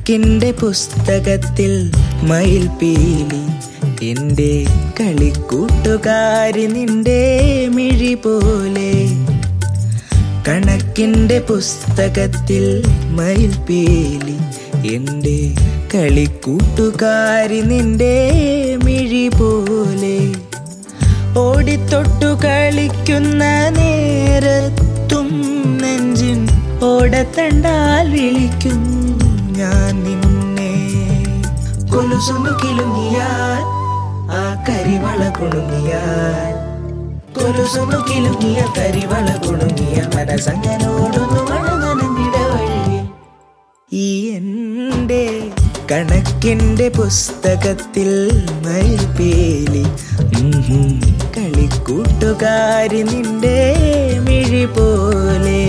കണക്കിന്റെ പുസ്തകത്തിൽ മയിൽ പീലി എന്റെ കളിക്കൂട്ടുകാരി നിന്റെ മിഴി പോലെ കണക്കിന്റെ പുസ്തകത്തിൽ മയിൽ പീലി എന്റെ കളിക്കൂട്ടുകാരി നിന്റെ മിഴി പോലെ ഓടിത്തൊട്ടു കളിക്കുന്ന നേരത്തും നെഞ്ചിൻ ഓടത്തണ്ടാൽ വിളിക്കും ഞാൻ നിന്നെ കൊലുസുന്നു കിലുങ്ങിയാൽ ആ കരിവള കുണുങ്ങിയാൽ കൊലുസുന്നു കിലുങ്ങിയ കരിവള കുണുങ്ങിയ മനസ്സങ്ങനോടൊന്നു മഴ നനഞ്ഞിടവഴി ഈ എൻ്റെ കണക്കിന്റെ പുസ്തകത്തിൽ മയിൽപേലി ഉഹും, കളിക്കൂട്ടുകാരി നിന്റെ മിഴി പോലെ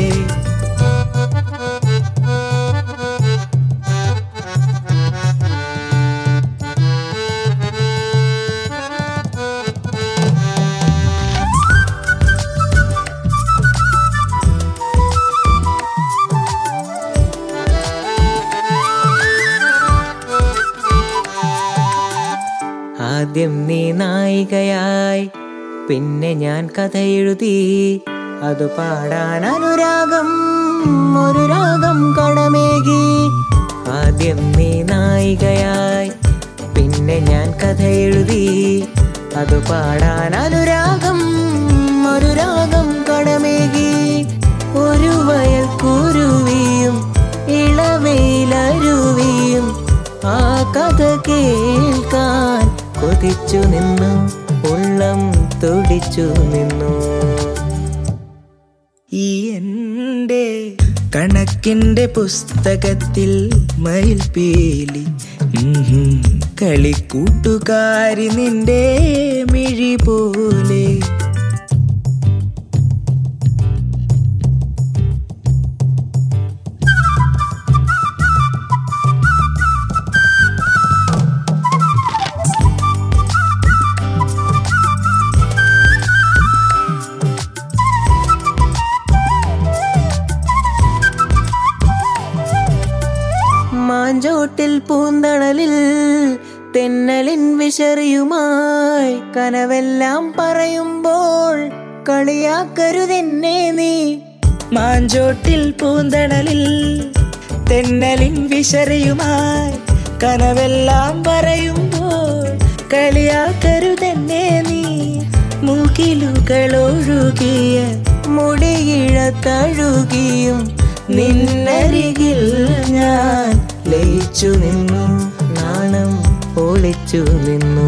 ആദ്യം നീ നായികയായി പിന്നെ ഞാൻ കഥ എഴുതി അത് പാടാൻ അനുരാഗം ഒരു രാഗം കടമേകി ആദ്യം നീ നായികയായി പിന്നെ ഞാൻ കഥ എഴുതി അത് പാടാൻ അനുരാഗം ഒരു രാഗം കടമേകി ഒരു വയൽ കുരുവിയും ഇളവയിലരുവിയും ആ കഥ കേൾക്കാൻ കൊതിച്ചു നിന്നു ഉള്ളം തുടിച്ചു നിന്നു ഈ എൻ്റെ കണക്കിന്റെ പുസ്തകത്തിൽ മയിൽ പീലി ഉഹും, കളിക്കൂട്ടുകാരി നിന്റെ മിഴി പോലെ മാഞ്ചോട്ടിൽ പൂന്തണലിൽ തെന്നലിൻ വിശറിയുമായി കനവെല്ലാം പറയുമ്പോൾ കളിയാക്കരുതെന്നെ നീ മാഞ്ചോട്ടിൽ പൂന്തണലിൽ തെന്നലിൻ വിശറിയുമായി കനവെല്ലാം പറയുമ്പോൾ കളിയാക്കരുതെന്നെ നീ മുകിലുകൾ ഒഴുകിയ മുടിയിഴ തഴുകിയും നിന്നരികിൽ ഞാൻ ലയിച്ചു നിന്നു നാണം ഒളിച്ചു നിന്നു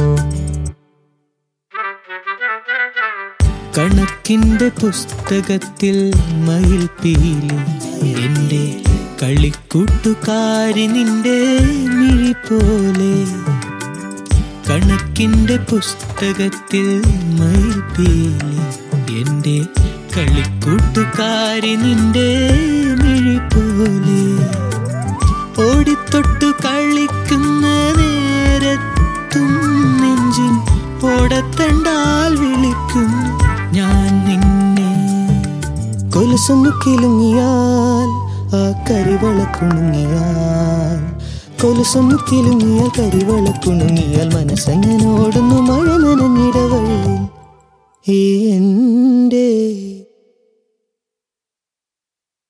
കണക്കിന്റെ പുസ്തകത്തിൽ മയിൽ പീലി എന്റെ കളിക്കൂട്ടുകാരി നിന്റെ മിഴി പോലെ കണക്കിന്റെ പുസ്തകത്തിൽ മയിൽ പീലി എന്റെ കളിക്കൂട്ടുകാരി നിന്റെ മിഴി പോലെ ഓടിത്തൊട്ടു കളിക്കുന്ന നേരത്തും നെഞ്ചിൻ ഓടത്തണ്ടാൽ വിളിക്കും ഞാൻ നിന്നെ കൊലുസൊന്നു കിലുങ്ങിയാൽ ആ കരിവള കുണുങ്ങിയാൽ കൊലുസൊന്നു കിലുങ്ങിയാൽ കരിവള കുണുങ്ങിയാൽ മനസ്സെങ്ങനോടുന്നു മഴ നനഞ്ഞിടവഴിയിൽ ഈ എൻ